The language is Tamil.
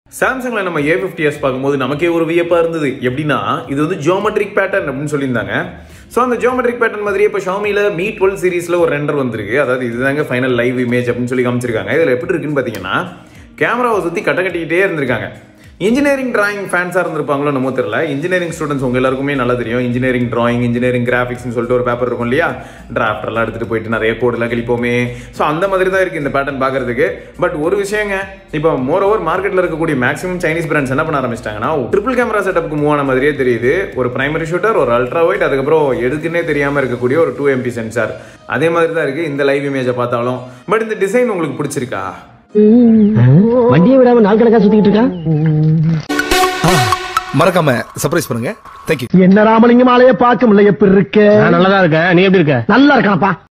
சாம்சங்ல நம்ம ஏ ஃபிஃப்டி எஸ் பார்க்கும்போது நமக்கே ஒரு வியப்பா இருந்தது எப்படின்னா இது வந்து ஜியோமெட்ரிக் பேட்டர்ன் அப்படின்னு சொல்லியிருந்தாங்க ஸோ அந்த ஜியோமெட்ரிக் பேட்டர்ன் மாதிரியே இப்போ ஷாமியில் மீ டுவெல் சீரிஸ்ல ஒரு ரெண்டர் வந்திருக்கு அதாவது இதுதாங்க ஃபைனல் லைவ் இமேஜ் அப்படின்னு சொல்லி காமிச்சிருக்காங்க இதில் எப்படி இருக்குன்னு பார்த்தீங்கன்னா கேமராவை சுற்றி கட்ட கட்டிக்கிட்டே இருந்திருக்காங்க இன்ஜினியரிங் டிராயிங் ஃபேன்ஸாக இருந்திருப்பாங்களோ நம்ம தெரியல இன்ஜினியரிங் ஸ்டூடெண்ட்ஸ் உங்க எல்லாருக்குமே நல்லா தெரியும் இன்ஜினியரிங் டிராயிங் இன்ஜினியரிங் கிராஃபிக்ஸ்னு சொல்லிட்டு ஒரு பேப்பர் இருக்கும் இல்லையா டிராஃப்டர்லாம் எடுத்துகிட்டு போயிட்டு நிறைய கோடெல்லாம் கிழிப்போமே ஸோ அந்த மாதிரி தான் இருக்குது இந்த பேட்டர்ன் பார்க்கறதுக்கு பட் ஒரு விஷயங்க இப்போ மோர் ஓவர் மார்க்கெட்டில் இருக்கக்கூடிய மேக்ஸிமம் சைனீஸ் பிராண்ட்ஸ் என்ன பண்ண ஆரம்பிச்சிட்டாங்கன்னா ட்ரிபிள் கேமரா செட்டப்புக்கு மூவ் ஆன மாதிரியே தெரியுது ஒரு பிரைமரி ஷூட்டர் ஒரு அல்ட்ரா ஒயிட் அதுக்கப்புறம் எதுக்குன்னே தெரியாமல் இருக்கக்கூடிய ஒரு டூ எம்பி சென்சார் அதே மாதிரி தான் இருக்குது இந்த லைவ் இமேஜை பார்த்தாலும் பட் இந்த டிசைன் உங்களுக்கு பிடிச்சிருக்கா வண்டியை விடாம நாள் கணக்கா சுத்திக்கிட்டு இருக்கான் மறக்காம சர்ப்ரைஸ் பண்ணுங்க தேங்க்யூ என்ன ராமலிங்கம் ஆலைய பார்க்க முடியல எப்படி இருக்க நான் நல்லா இருக்கேன் நீ எப்படி இருக்க நல்லா இருக்கானப்பா